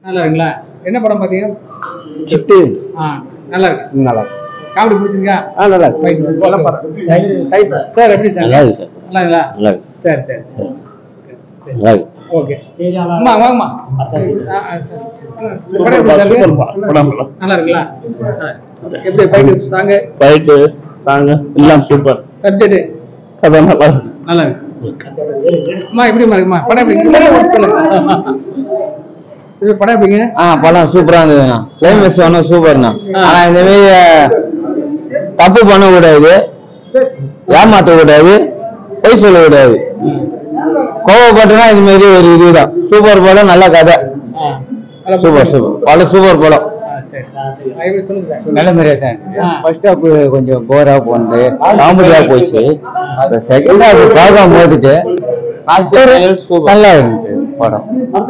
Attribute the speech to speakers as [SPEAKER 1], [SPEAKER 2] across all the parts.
[SPEAKER 1] நல்லா இருக்குங்களா என்ன படம் பார்த்தீங்க
[SPEAKER 2] சிட்டு
[SPEAKER 1] ஆ நல்லா இருக்கு
[SPEAKER 2] நல்லா இருக்கு
[SPEAKER 1] காமெடி பிடிச்சிருக்கா
[SPEAKER 2] ஆ நல்லா இருக்கு
[SPEAKER 1] Fine. நல்ல படம். சார் எப்படி சார்
[SPEAKER 3] நல்லா இருக்கு சார்
[SPEAKER 1] நல்லாங்களா
[SPEAKER 3] நல்லா இருக்கு
[SPEAKER 1] சரி சரி
[SPEAKER 3] நல்லா இருக்கு
[SPEAKER 1] ஓகே அம்மா வாங்கம்மா ஆ, ஆ, சரி. இந்த படம் எப்படி சார் இருக்கு? நல்லா இருக்குங்களா ஆ. எப்படி ஃபைட்டு சாங்கு
[SPEAKER 3] ஃபைட்டு சாங்கு எல்லாம் சூப்பர்
[SPEAKER 1] சப்ஜெக்ட்
[SPEAKER 3] கதை நல்லா இருக்கு
[SPEAKER 1] நல்லா இருக்கு அம்மா எப்படிம்மா இருக்குமா படம் எப்படி இருக்கு? சொல்லுங்க இது படம் எப்படிங்க
[SPEAKER 4] ஆ படம் சூப்பரா இருந்ததுண்ணா கிளைமேக்ஸ் ஒன்றும் சூப்பர்ண்ணா
[SPEAKER 1] ஆ.
[SPEAKER 4] ஆனா இந்த மாதிரி அஹ், தப்பு பண்ணக்கூடாது ஏமாற்றக்கூடாது பொய் சொல்லக்கூடாது கோவப்பட்டுனா இது மாதிரி ஒரு இதுதான் சூப்பர் படம் நல்ல கதை
[SPEAKER 1] ஆ. நல்லா
[SPEAKER 4] சூப்பர் சூப்பர் படம் சூப்பர் படம்
[SPEAKER 1] ஆ, சரி ஆ, எப்படி சொல்லுங்க சார்
[SPEAKER 4] நல்ல மாதிரியா தான்
[SPEAKER 1] ஆ.
[SPEAKER 4] ஃபர்ஸ்ட் ஹாப் கொஞ்சம் போரா போனது காமெடியா போச்சு செகண்ட் ஹாப் பார்க்கும் போதுட்டு நல்லா இருந்துச்சு படம்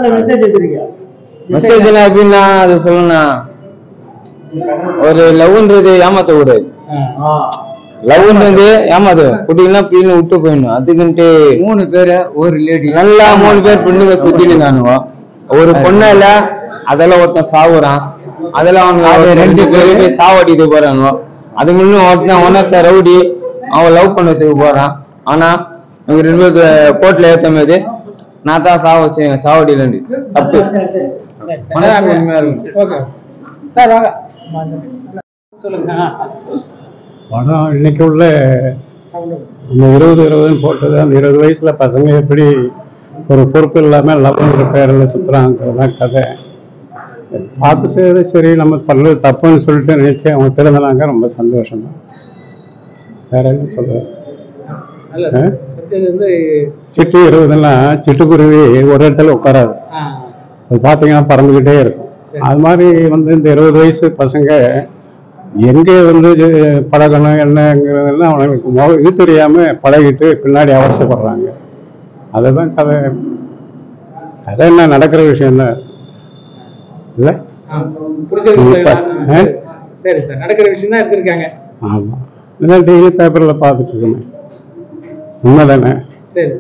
[SPEAKER 4] மெசேஜ் எப்படின்னா அது சொல்லணும்னா ஒரு லவ்ன்றது ஏமாத்த கூடாது
[SPEAKER 1] ஆ.
[SPEAKER 4] லவ்ன்றது ஏமாத்த குட்டிலாம் பிள்ளைங்க விட்டு போயிடணும் அதுக்குன்ட்டு மூணு பேரு ஒரு லேடி நல்லா மூணு பேர் பொண்ணுங்க சுத்திட்டு இருந்தானுங்க ஒரு பொண்ணால அதெல்லாம் ஒருத்தன் சாவுறான் அதெல்லாம் அவங்க ரெண்டு பேரும் போய் சாவடிட்டு போறாங்க அது முன்னும் ஒருத்தன் ஒன்னத்த ரவுடி அவன் லவ் பண்ணதுக்கு போறான் ஆனா இவங்க ரெண்டு பேருக்கு கோர்ட்ல ஏத்தும் போது நான் தான் சாவ வச்சேன் சாவடியிலண்டு தப்பு மனசு உண்மையா இருக்கும்
[SPEAKER 1] ஓகே சார் வாங்க சொல்லுங்க ஆ.
[SPEAKER 2] படம் இன்னைக்கு உள்ள
[SPEAKER 1] சவுண்ட்
[SPEAKER 2] இந்த இருபது இருபதுன்னு போட்டது அந்த இருபது வயசுல பசங்க எப்படி ஒரு பொறுப்பு இல்லாம லவ்ங்கிற பேரில் சுத்துறாங்கிறது தான் கதை பார்த்துட்டு இது சரி நம்ம பண்ணது தப்புன்னு சொல்லிட்டு நினைச்சு அவங்க திருந்தினாங்க ரொம்ப சந்தோஷம் தான் வேற என்ன சொல்றது
[SPEAKER 1] நல்ல
[SPEAKER 2] ஆ?
[SPEAKER 1] சப்ஜெக்ட் வந்து
[SPEAKER 2] சிட்டு இருபதுலாம் சிட்டுக்குருவி ஒரு இடத்துல உட்காராது
[SPEAKER 1] ஆ,
[SPEAKER 2] அது பார்த்தீங்கன்னா பறந்துக்கிட்டே இருக்கும் அது மாதிரி வந்து இந்த இருபது வயசு பசங்க எங்கே வந்து பழகணும் என்னங்கிறதெல்லாம் அவனுக்கு மொ- இது தெரியாம பழகிட்டு பின்னாடி அவசரப்படுறாங்க அதுதான் கதை கதை என்ன நடக்கிற விஷயம்தான் இல்லை
[SPEAKER 1] ஆ. பிடிச்சிருக்கு
[SPEAKER 2] இப்ப, ஆ?
[SPEAKER 1] சரி சார் நடக்கிற விஷயம் தான் எடுத்திருக்காங்க
[SPEAKER 2] ஆமாம் இதெல்லாம் டெய்லி பேப்பரில் பார்த்துட்டு இருக்கோமே உண்மைதானே
[SPEAKER 1] சரி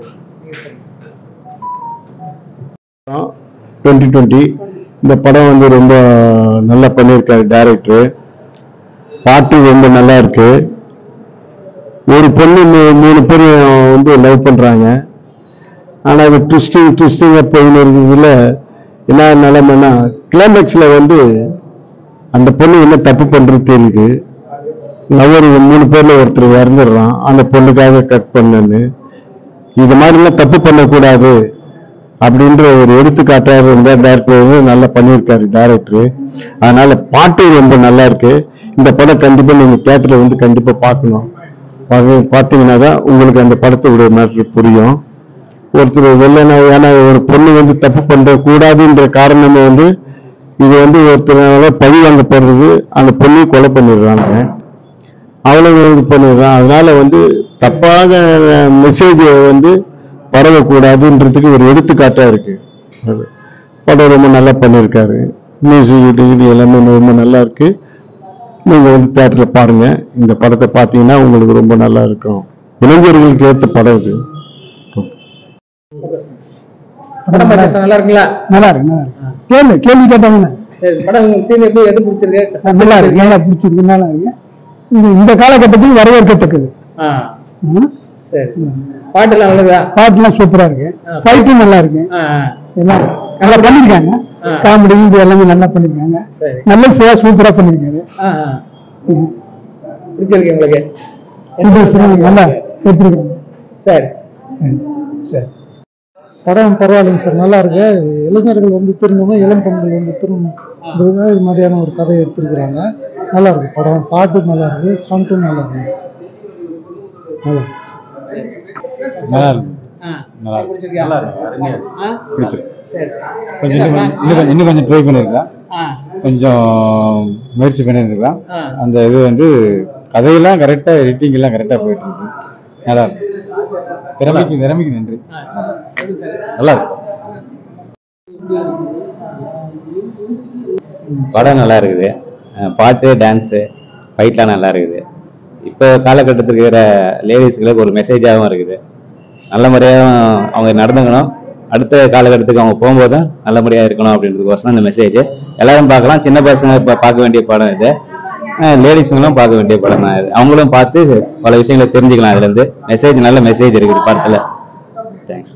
[SPEAKER 5] டுவெண்ட்டி டுவெண்ட்டி இந்த படம் வந்து ரொம்ப நல்லா பண்ணியிருக்காரு டைரக்டர் பாட்டு ரொம்ப நல்லா இருக்கு ஒரு பொண்ணு மூ- மூணு பேர் வந்து லவ் பண்றாங்க ஆனா அது ட்விஸ்டிங் ட்விஸ்டிங்காக போயின்னு இருக்கிறதுல என்ன நிலைமைன்னா கிளைமேக்ஸ்ல வந்து அந்த பொண்ணு என்ன தப்பு பண்றது தெரியுது லவர் மூணு பேர்ல ஒருத்தர் இறந்துடுறான் அந்த பொண்ணுக்காக கட் பண்ணேன்னு இது மாதிரிலாம் தப்பு பண்ணக்கூடாது அப்படின்ற ஒரு எடுத்துக்காட்டாக இருந்த டேரக்டர் வந்து நல்லா பண்ணியிருக்காரு டேரக்டர் அதனால பாட்டு ரொம்ப நல்லா இருக்கு இந்த படம் கண்டிப்பா நீங்க தியேட்டர்ல வந்து கண்டிப்பா பார்க்கணும் பார்க்க- பார்த்தீங்கன்னா தான் உங்களுக்கு அந்த படத்தோட மேட்ரு புரியும் ஒருத்தர் வெள்ளன ஏன்னா ஒரு பொண்ணு வந்து தப்பு பண்ற கூடாதுன்ற காரணமே வந்து இது வந்து ஒருத்தரால பழி வாங்கப்படுறது அந்த பொண்ணையும் கொலை பண்ணிடுறாங்க அவ்வளவு இது பண்ணிடுறான் அதனால வந்து தப்பான மெசேஜ் வந்து பரவக்கூடாதுன்றதுக்கு ஒரு எடுத்துக்காட்டா இருக்கு அது படம் ரொம்ப நல்லா பண்ணியிருக்காரு மியூசிக் டிகிரி எல்லாமே ரொம்ப நல்லா இருக்கு நீங்க வந்து தேட்டர்ல பாருங்க இந்த படத்தை பார்த்தீங்கன்னா உங்களுக்கு ரொம்ப நல்லா இருக்கும் இளைஞர்களுக்கு ஏற்ற படம் இது
[SPEAKER 1] படம் பார்த்தா சார் நல்லா இருக்குங்களா
[SPEAKER 6] நல்லா இருக்கு நல்லா இருக்கு கேள்வி கேள்வி கேட்டாங்கண்ணே
[SPEAKER 1] சரி படம் உங்களுக்கு சீன் எப்படி எது பிடிச்சிருக்கு
[SPEAKER 6] நல்லா இருக்கு நல்லா பிடிச்சிருக்கு நல்லா இருக்கு இது இந்த காலகட்டத்தில் வரவேற்கத்தக்கது
[SPEAKER 1] ஆ
[SPEAKER 6] ம்.
[SPEAKER 1] சரி பாட்டுலாம் நல்லதா
[SPEAKER 6] பாட்டுலாம் சூப்பரா இருக்கு
[SPEAKER 1] ஆ.
[SPEAKER 6] ஃபைட்டும் நல்லா இருக்கு
[SPEAKER 1] ஆ ஆ.
[SPEAKER 6] எல்லாம் நல்லா பண்ணிருக்காங்க
[SPEAKER 1] ஆ.
[SPEAKER 6] காமெடி இது எல்லாமே நல்லா பண்ணிருக்காங்க
[SPEAKER 1] சரி
[SPEAKER 6] நல்ல சிவா சூப்பரா பண்ணிருக்காரு
[SPEAKER 1] ஆ ஆ
[SPEAKER 6] ம்.
[SPEAKER 1] பிடிச்சிருக்கு உங்களுக்கு
[SPEAKER 6] ரொம்ப சிறப்பு, நல்லா எடுத்துருக்காங்க
[SPEAKER 1] சரி
[SPEAKER 6] சரி
[SPEAKER 7] படம் பரவாயில்லைங்க சார் நல்லா இருக்கு இளைஞர்கள் வந்து திரும்பணும் இளம் பெண்கள் வந்து திரும்பணும் இது மாதிரியான ஒரு கதை எடுத்திருக்கிறாங்க நல்லா இருக்கு படம் பாட்டு நல்லா இருக்கு ஸ்டண்ட்டும் நல்லா இருக்கு நல்லா இருக்கு
[SPEAKER 2] நல்லா இருக்கு
[SPEAKER 1] ஆ
[SPEAKER 2] நல்லா இருக்கு.
[SPEAKER 1] பிடிச்சிருக்கா
[SPEAKER 2] நல்லா இருக்கு, அருமையா இருக்கு.
[SPEAKER 1] ஆ
[SPEAKER 2] பிடிச்சிருக்கு
[SPEAKER 1] சரி
[SPEAKER 2] கொஞ்சம் இன்னும் கொஞ்சம் இன்னும் கொஞ்சம் இன்னும் கொஞ்சம் ட்ரை பண்ணியிருக்கேன்
[SPEAKER 1] ஆ
[SPEAKER 2] கொஞ்சம் முயற்சி பண்ணியிருக்கேன்
[SPEAKER 1] ஆ
[SPEAKER 2] அந்த இது வந்து கதையெல்லாம் கரெக்டாக எடிட்டிங் எல்லாம் கரெக்டாக போயிட்டு இருக்கு நல்லா இருக்கு திறமைக்கு திறமைக்கு நன்றி
[SPEAKER 1] ஆ சரி சார்
[SPEAKER 2] நல்லா இருக்கு
[SPEAKER 3] படம் நல்லா இருக்குது அஹ் பாட்டு டான்ஸு ஃபைட்லாம் நல்லா இருக்குது இப்போ காலகட்டத்துக்கு இருக்கிற லேடிஸ்களுக்கு ஒரு மெசேஜாகவும் இருக்குது நல்ல முறையாக அவங்க நடந்துக்கணும் அடுத்த காலகட்டத்துக்கு அவங்க போகும்போது நல்லபடியா இருக்கணும் அப்படின்றதுக்கோசரம் இந்த மெசேஜ் எல்லாரும் பார்க்கலாம் சின்ன பசங்க இப்ப பார்க்க வேண்டிய படம் இது லேடிஸுங்களும் பார்க்க வேண்டிய படம் தான் இது அவங்களும் பார்த்து பல விஷயங்களை தெரிஞ்சுக்கலாம் அதுல இருந்து மெசேஜ் நல்ல மெசேஜ் இருக்குது படத்துல தேங்க்ஸ்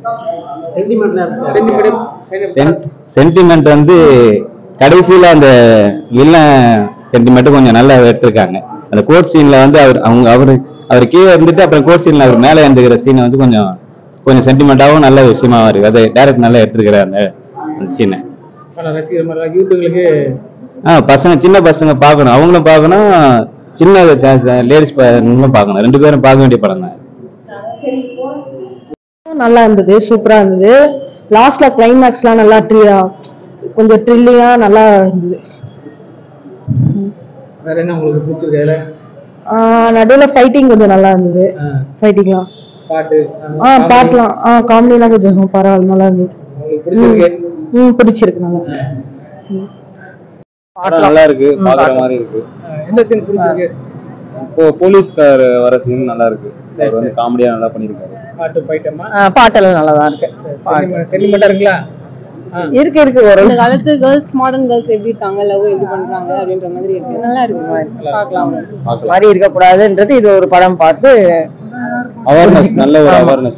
[SPEAKER 3] சென்டிமெண்ட் வந்து கடைசியில அந்த வில்லன் சென்டிமெண்ட் கொஞ்சம் நல்லா எடுத்திருக்காங்க அந்த கோர்ட் சீன்ல வந்து அவர் அவங்க அவரு அவர் கீழே இருந்துட்டு அப்புறம் கோர்ட் சீன்ல அவர் மேலே இருந்துக்கிற சீனை வந்து கொஞ்சம் கொஞ்சம் சென்டிமெண்டாவும் நல்ல விஷயமாவும் இருக்கு அதை டேரக்ட் நல்லா எடுத்திருக்கிறார் அந்த அந்த சீனை
[SPEAKER 1] பல ரசிகர் மாதிரி யூத்துங்களுக்கு
[SPEAKER 3] ஆ பசங்க சின்ன பசங்க பார்க்கணும் அவங்களும் பார்க்கணும் சின்ன லேடிஸ் பார்க்கணும் ரெண்டு பேரும் பார்க்க வேண்டிய படம் தான்
[SPEAKER 8] நல்லா இருந்தது சூப்பரா இருந்தது லாஸ்ட்ல கிளைமேக்ஸ்லாம் நல்லா ட்ரியா கொஞ்சம் ட்ரில்லிங்கா நல்லா இருந்தது
[SPEAKER 1] வேற என்ன உங்களுக்கு பிடிச்சிருக்கு அதுல
[SPEAKER 8] ஆஹ் நடுவுல ஃபைட்டிங் கொஞ்சம் நல்லா இருந்தது
[SPEAKER 1] ஆ,
[SPEAKER 8] ஃபைட்டிங்லாம்
[SPEAKER 1] பாட்டு
[SPEAKER 8] ஆ பாட்டுலாம் ஆ காமெடிலாம் கொஞ்சம் பரவாயில்ல நல்லா இருந்தது
[SPEAKER 1] உங்களுக்கு பிடிச்சிருக்கு
[SPEAKER 8] ம் பிடிச்சிருக்கு நல்லா
[SPEAKER 9] படம் நல்லா இருக்கு பாக்குற மாதிரி இருக்கு
[SPEAKER 1] ஆ, எந்த சீன் பிடிச்சிருக்கு
[SPEAKER 9] இப்போ போலீஸ்கார் வர சீன் நல்லா இருக்கு
[SPEAKER 1] சரி,
[SPEAKER 9] அவர் வந்து
[SPEAKER 1] சரி.
[SPEAKER 9] காமெடியா நல்லா பண்ணிருக்காரு
[SPEAKER 1] பாட்டு போயிட்டோமா
[SPEAKER 8] பாட்டெல்லாம் நல்லா தான் இருக்கு
[SPEAKER 1] சென்டிமெண்டா இருக்குங்களா ஆ,
[SPEAKER 8] இருக்கு இருக்கு ஒரு
[SPEAKER 10] இந்த காலத்து கேர்ள்ஸ் மாடர்ன் கேர்ள்ஸ் எப்படி இருக்காங்க லவ் எப்படி பண்றாங்க அப்படின்ற மாதிரி இருக்கு நல்லா இருக்கு பார்க்கலாம்
[SPEAKER 9] பார்க்கலாம்
[SPEAKER 8] மாதிரி இருக்க கூடாதுன்றது இது ஒரு படம் பார்த்து
[SPEAKER 9] அவேர்னஸ் நல்ல ஒரு அவேர்னஸ்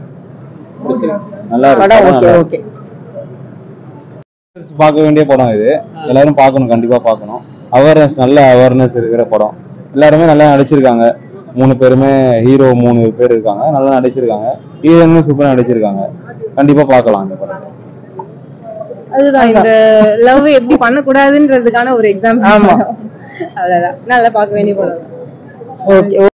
[SPEAKER 9] நல்லா இருக்கு
[SPEAKER 8] படம்
[SPEAKER 9] படம்
[SPEAKER 8] ஓகே
[SPEAKER 9] நல்லா
[SPEAKER 8] ஓகே
[SPEAKER 9] இருக்கு. பார்க்க வேண்டிய படம் இது எல்லாரும் பார்க்கணும் கண்டிப்பா பார்க்கணும் அவேர்னஸ் நல்ல அவேர்னஸ் இருக்கிற படம் எல்லாருமே நல்லா நடிச்சிருக்காங்க மூணு பேருமே ஹீரோ மூணு பேர் இருக்காங்க நல்லா நடிச்சிருக்காங்க ஹீரோயினும் சூப்பரா நடிச்சிருக்காங்க கண்டிப்பா பார்க்கலாம் இந்த படத்தை
[SPEAKER 10] அதுதான் இந்த லவ் எப்படி பண்ணக்கூடாதுன்றதுக்கான ஒரு எக்ஸாம்பிள்
[SPEAKER 8] ஆமா.
[SPEAKER 10] அவ்வளவுதான் நல்லா பார்க்க வேண்டிய படம்
[SPEAKER 8] ஓகே